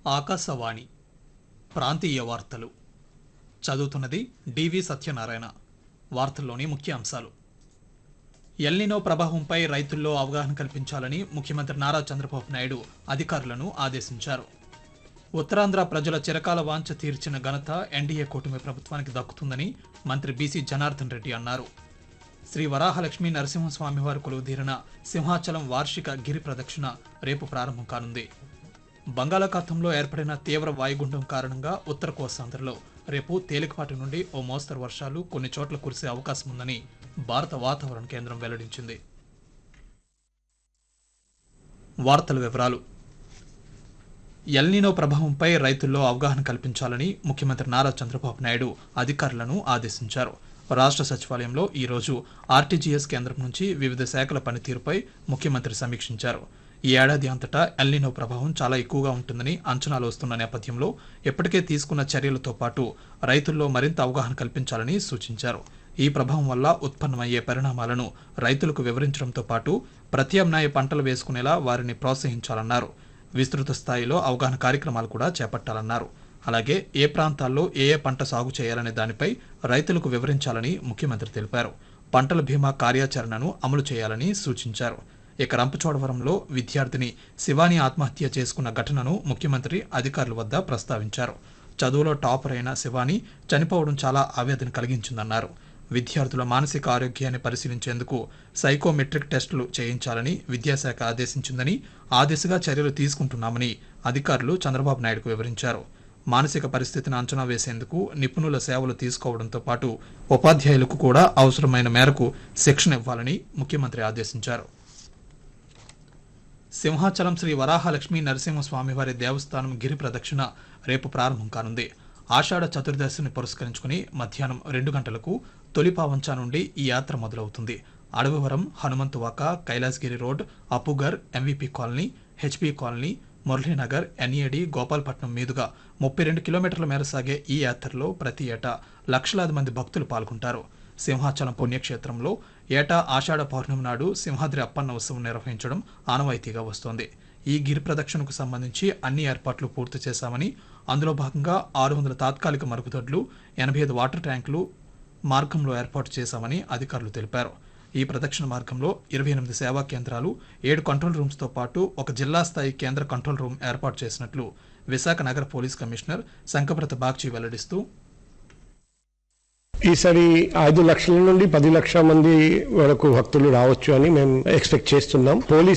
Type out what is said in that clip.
ఆకాశవాణి ప్రాంతీయ వార్తలు చదువుతున్నది డివి సత్యనారాయణ వార్తల్లోని ముఖ్యాంశాలు ఎల్నినో ప్రభావంపై రైతుల్లో అవగాహన కల్పించాలని ముఖ్యమంత్రి నారా చంద్రబాబు నాయుడు అధికారులను ఆదేశించారు ఉత్తరాంధ్ర ప్రజల చిరకాల వాంఛ తీర్చిన ఘనత ఎన్డీఏ కూటమి ప్రభుత్వానికి దక్కుతుందని మంత్రి బీసీ జనార్దన్ రెడ్డి అన్నారు శ్రీ వరాహలక్ష్మి నరసింహస్వామి వారి కొలువుదీరిన సింహాచలం వార్షిక గిరి ప్రదక్షిణ రేపు ప్రారంభం కానుంది బంగాళాఖాతంలో ఏర్పడిన తీవ్ర వాయుగుండం కారణంగా ఉత్తర కోస్తాంధ్రలో రేపు తేలికపాటి నుండి ఓ మోస్తరు వర్షాలు కొన్ని చోట్ల కురిసే అవకాశం ఉందని భారత వాతావరణ కేంద్రం వెల్లడించింది వార్తల వివరాలు ఎల్నినో ప్రభావంపై రైతుల్లో అవగాహన కల్పించాలని ముఖ్యమంత్రి నారా చంద్రబాబు నాయుడు అధికారులను ఆదేశించారు రాష్ట్ర సచివాలయంలో ఈ రోజు ఆర్టీజీఎస్ కేంద్రం నుంచి వివిధ శాఖల పనితీరుపై ముఖ్యమంత్రి సమీక్షించారు ఈ ఏడాది అంతటా ఎల్నినో ప్రభావం చాలా ఎక్కువగా ఉంటుందని అంచనాలు వస్తున్న నేపథ్యంలో ఇప్పటికే తీసుకున్న చర్యలతో పాటు రైతుల్లో మరింత అవగాహన కల్పించాలని సూచించారు ఈ ప్రభావం వల్ల ఉత్పన్నమయ్యే పరిణామాలను రైతులకు వివరించడంతో పాటు ప్రత్యామ్నాయ పంటలు వేసుకునేలా వారిని ప్రోత్సహించాలన్నారు విస్తృత స్థాయిలో అవగాహన కార్యక్రమాలు కూడా చేపట్టాలన్నారు అలాగే ఏ ప్రాంతాల్లో ఏ ఏ పంట సాగు చేయాలనే దానిపై రైతులకు వివరించాలని ముఖ్యమంత్రి తెలిపారు పంటల బీమా కార్యాచరణను అమలు చేయాలని సూచించారు ఇక రంపచోడవరంలో విద్యార్థిని శివాని ఆత్మహత్య చేసుకున్న ఘటనను ముఖ్యమంత్రి అధికారుల వద్ద ప్రస్తావించారు చదువులో టాపర్ అయిన శివాని చనిపోవడం చాలా ఆవేదన కలిగించిందన్నారు విద్యార్థుల మానసిక ఆరోగ్యాన్ని పరిశీలించేందుకు సైకోమెట్రిక్ టెస్టులు చేయించాలని విద్యాశాఖ ఆదేశించిందని ఆ దిశగా చర్యలు తీసుకుంటున్నామని అధికారులు చంద్రబాబు నాయుడుకు వివరించారు మానసిక పరిస్థితిని అంచనా వేసేందుకు నిపుణుల సేవలు తీసుకోవడంతో పాటు ఉపాధ్యాయులకు కూడా అవసరమైన మేరకు శిక్షణ ఇవ్వాలని ముఖ్యమంత్రి ఆదేశించారు సింహాచలం శ్రీ వరాహలక్ష్మి నరసింహస్వామివారి దేవస్థానం గిరి ప్రదక్షిణ రేపు ప్రారంభం కానుంది ఆషాఢ చతుర్దశిని పురస్కరించుకుని మధ్యాహ్నం రెండు గంటలకు తొలిపావంచ నుండి ఈ యాత్ర మొదలవుతుంది Adavivaram Hanumanthuvaka Kailasagiri road Appughar MVP colony HP colony Muralinagar NAD Gopalapatnam మీదుగా ముప్పై రెండు కిలోమీటర్ల మేర సాగే ఈ యాత్రలో ప్రతి ఏటా లక్షలాది మంది భక్తులు పాల్గొంటారు సింహాచలం పుణ్యక్షేత్రంలో ఏటా ఆషాఢ పౌర్ణమి నాడు సింహాద్రి అప్పన్న ఉత్సవం నిర్వహించడం ఆనవాయితీగా వస్తోంది ఈ గిరి ప్రదక్షిణకు సంబంధించి అన్ని ఏర్పాట్లు పూర్తి చేశామని అందులో భాగంగా ఆరు వందల తాత్కాలిక మరుగుదొడ్లు ఎనభై ఐదు వాటర్ ట్యాంకులు మార్గంలో ఏర్పాటు చేశామని అధికారులు తెలిపారు ఈ ప్రదక్షిణ మార్గంలో ఇరవై ఎనిమిది సేవా కేంద్రాలు ఏడు కంట్రోల్ రూమ్స్తో పాటు ఒక జిల్లా స్థాయి కేంద్ర కంట్రోల్ రూమ్ ఏర్పాటు చేసినట్లు విశాఖ నగర పోలీస్ కమిషనర్ శంకభ్రత బాగ్చి వెల్లడిస్తూ ఈసారి ఐదు లక్షల నుండి పది లక్షల మంది వరకు భక్తులు రావచ్చు అని మేము ఎక్స్పెక్ట్ చేస్తున్నాం పోలీస్